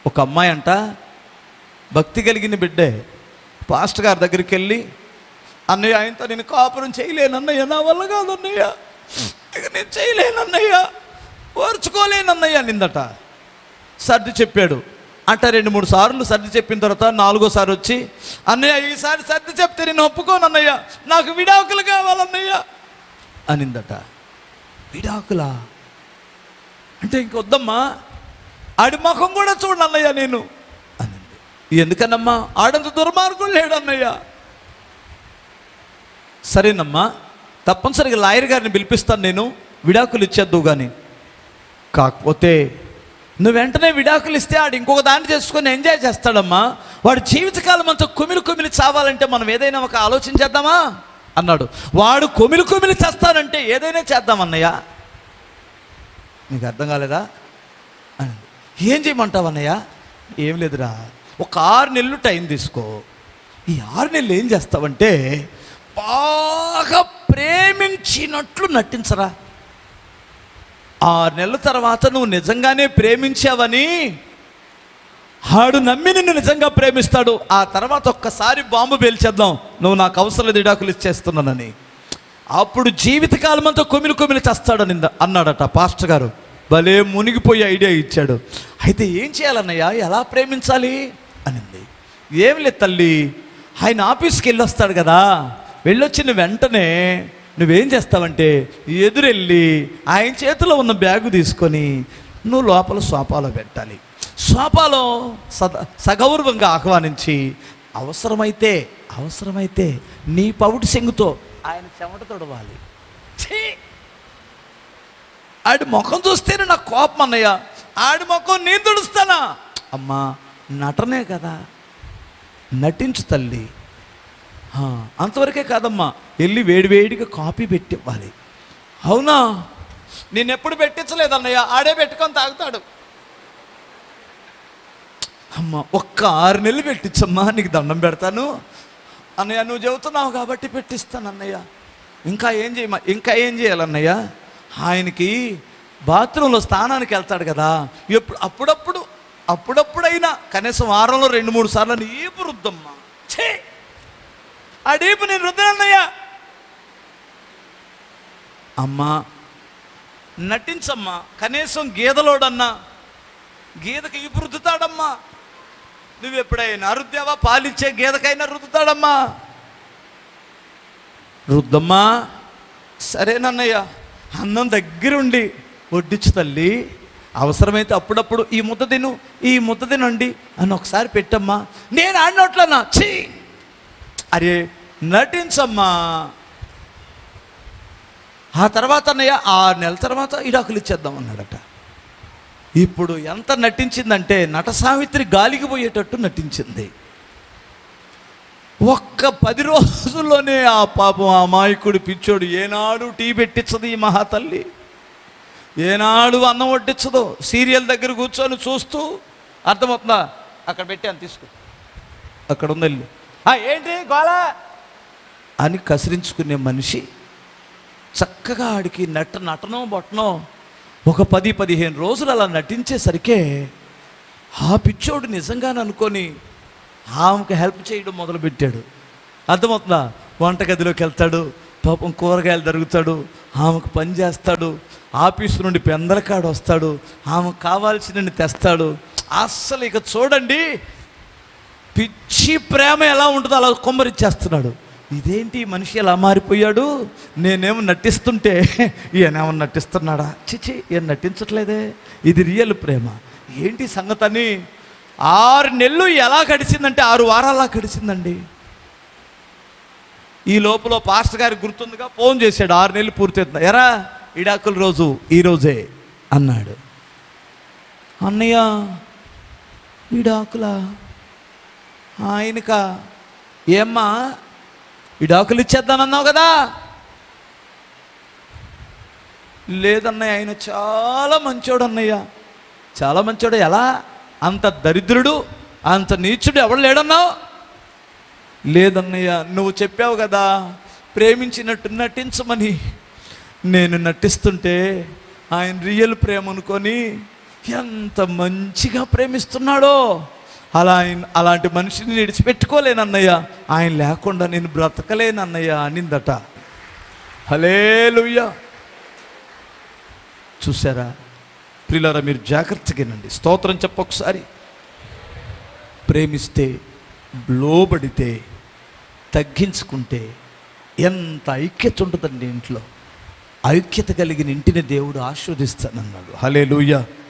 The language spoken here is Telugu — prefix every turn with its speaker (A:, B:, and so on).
A: ఒక అమ్మాయి అంట భక్తి కలిగిన బిడ్డే పాస్టర్ గారి దగ్గరికి వెళ్ళి అన్నయ్య ఆయనతో నేను కాపురం చేయలేనన్నయ్య నా వల్ల కాదన్నయ్య ఇక నేను చేయలేనన్నయ్య ఓర్చుకోలేనన్నయ్య నిందట సర్ది చెప్పాడు అంటే రెండు మూడు సార్లు సర్ది చెప్పిన తర్వాత నాలుగోసారి వచ్చి అన్నయ్య ఈసారి సర్ది చెప్తే నేను ఒప్పుకోను అన్నయ్య నాకు విడాకులు కావాలన్నయ్య అనిందట విడాకులా అంటే ఇంకొద్దమ్మా ఆడి ముఖం కూడా చూడన్నయ్య నేను అనింది ఎందుకనమ్మా ఆడంత దుర్మార్గుడు లేడన్నయ్య సరేనమ్మా తప్పనిసరిగా లాయర్ గారిని పిలిపిస్తాను నేను విడాకులు ఇచ్చేద్దు కానీ కాకపోతే నువ్వు వెంటనే విడాకులు ఇస్తే ఆడు ఇంకొక దాన్ని చేసుకొని ఎంజాయ్ చేస్తాడమ్మా వాడు జీవితకాలం అంతా కుమిలి కుమిలి చావాలంటే మనం ఏదైనా ఒక ఆలోచన చేద్దామా అన్నాడు వాడు కుమిలి కుమిలి చేస్తానంటే ఏదైనా చేద్దాం అన్నయ్య నీకు అర్థం కాలేదా అన్నది ఏం చేయమంటావు అన్నయ్య ఏం లేదురా ఒక ఆరు నెలలు టైం తీసుకో ఈ ఆరు నెలలు ఏం చేస్తావంటే బాగా ప్రేమించినట్లు నటించరా ఆరు నెలల తర్వాత నువ్వు నిజంగానే ప్రేమించావని ఆడు నమ్మి నిన్ను నిజంగా ప్రేమిస్తాడు ఆ తర్వాత ఒక్కసారి బాంబు పేల్చేద్దాం నువ్వు నాకు అవసరం లేదు ఇడాకులు ఇచ్చేస్తున్నానని అప్పుడు జీవితకాలం అంతా కొమిలి కొమిలి చేస్తాడని అన్నాడట పాస్టర్ గారు భలే మునిగిపోయి ఐడియా ఇచ్చాడు అయితే ఏం చేయాలన్నయ్య ఎలా ప్రేమించాలి అనింది ఏం లేదు తల్లి ఆయన ఆఫీస్కి వెళ్ళొస్తాడు కదా వెళ్ళొచ్చిన వెంటనే నువ్వేం చేస్తావంటే ఎదురెళ్ళి ఆయన చేతిలో ఉన్న బ్యాగు తీసుకొని నువ్వు లోపల సోఫాలో పెట్టాలి సోఫాలో సద సగౌరవంగా ఆహ్వానించి అవసరమైతే అవసరమైతే నీ పౌటి సెంగుతో ఆయన చెమట తొడవాలి ఛీ! ఆడి ముఖం చూస్తేనే నాకు కోపం అన్నయ్య ఆడి ముఖం నేను తుడుస్తానా అమ్మా నటనే కదా నటించు తల్లి ఆ, అంతవరకే కాదమ్మా వెళ్ళి వేడివేడిగా కాపీ పెట్టి ఇవ్వాలి అవునా నేను ఎప్పుడు పెట్టించలేదన్నయ్య ఆడే పెట్టుకొని తాగుతాడు అమ్మ ఒక్క ఆరు నెలలు పెట్టించమ్మా నీకు దండం పెడతాను అన్నయ్య నువ్వు చెబుతున్నావు కాబట్టి పెట్టిస్తాను అన్నయ్య ఇంకా ఏం చేయమా ఇంకా ఏం చేయాలన్నయ్య ఆయనకి బాత్రూంలో స్నానానికి వెళ్తాడు కదా ఎప్పుడు అప్పుడప్పుడు అప్పుడప్పుడైనా కనీసం వారంలో రెండు మూడు సార్లు నీపు రుద్దమ్మా ఛే ఆ డీపు నేను రుద్దనన్నయ్య అమ్మా నటించమ్మా కనీసం గీదలోడన్నా గీదకి ఈపు రుద్దుతాడమ్మా నువ్వు ఎప్పుడైనా రుద్దావా పాలిచ్చే గీదకైనా రుద్దుతాడమ్మా రుద్దమ్మా సరేనన్నయ్య అన్నం దగ్గరుండి వడ్డించు తల్లి అవసరమైతే అప్పుడప్పుడు ఈ ముద్ద తిను ఈ ముద్ద తినండి అని ఒకసారి పెట్టమ్మా నేను ఆడినట్లన్నా ఛీ అరే నటించమ్మా ఆ తర్వాత అన్నయ్య ఆరు నెలల తర్వాత ఇడాకులు ఇచ్చేద్దాం అన్నాడట ఇప్పుడు ఎంత నటించిందంటే నట సావిత్రి గాలికి పోయేటట్టు నటించింది ఒక్క పది రోజుల్లోనే ఆ పాపం ఆ మాయకుడు పిచ్చోడు ఏనాడు టీ పెట్టించదు ఈ మహాతల్లి ఏనాడు అన్నం వడ్డించదు సీరియల్ దగ్గర కూర్చొని చూస్తూ అర్థమవుతుందా అక్కడ పెట్టాను తీసుకో అక్కడ ఉంది ఇల్లు "ఆ, ఏంటి గోళ అని కసిరించుకునే మనిషి చక్కగా ఆడికి నట నటనో బొట్టనో ఒక పది పదిహేను రోజులు అలా నటించేసరికే ఆ పిచ్చోడు నిజంగానే అనుకొని ఆమెకు హెల్ప్ చేయడం మొదలుపెట్టాడు అర్థమవుతుందా వంటగదిలోకి వెళ్తాడు పాపం కూరగాయలు దరుగుతాడు ఆమెకు పని చేస్తాడు ఆఫీసు నుండి పెందలకాడు వస్తాడు ఆమెకు కావాల్సినన్ని తెస్తాడు అస్సలు ఇక చూడండి పిచ్చి ప్రేమ ఎలా ఉంటుందో అలా కొమ్మరిచ్చేస్తున్నాడు ఇదేంటి ఈ మనిషి ఎలా మారిపోయాడు నేనేమో నటిస్తుంటే ఈయనేమో నటిస్తున్నాడా చిచి ఈయన నటించట్లేదే ఇది రియల్ ప్రేమ ఏంటి సంగతని ఆరు నెలలు ఎలా గడిచిందంటే ఆరు వారాలా గడిచిందండి ఈ లోపల పాస్టర్ గారికి గుర్తుందిగా ఫోన్ చేశాడు ఆరు నెలలు పూర్తవుతుంది ఎరా ఇడాకుల రోజు ఈ రోజే అన్నాడు అన్నయ్య ఇడాకులా ఆయనక ఏమ్మా ఇడాకులు ఇచ్చేద్దానన్నావు కదా లేదన్నయ్య ఆయన చాలా మంచోడు అన్నయ్య చాలా మంచోడు ఎలా అంత దరిద్రుడు అంత నీచుడు ఎవడు లేడన్నావు లేదన్నయ్య నువ్వు చెప్పావు కదా ప్రేమించినట్టు నటించమని నేను నటిస్తుంటే ఆయన రియల్ ప్రేమ అనుకొని ఎంత మంచిగా ప్రేమిస్తున్నాడో అలా ఆయన అలాంటి మనిషిని విడిచిపెట్టుకోలేనన్నయ్య ఆయన లేకుండా నేను బ్రతకలేనన్నయ్య అనిందట హలేలుయ్య చూసారా ప్రియులారా మీరు జాగ్రత్తగానండి స్తోత్రం చెప్పొకసారి ప్రేమిస్తే లోబడితే తగ్గించుకుంటే ఎంత ఐక్యత ఉంటుందండి ఇంట్లో ఐక్యత కలిగిన ఇంటిని దేవుడు ఆస్వాదిస్తానన్నాడు హలే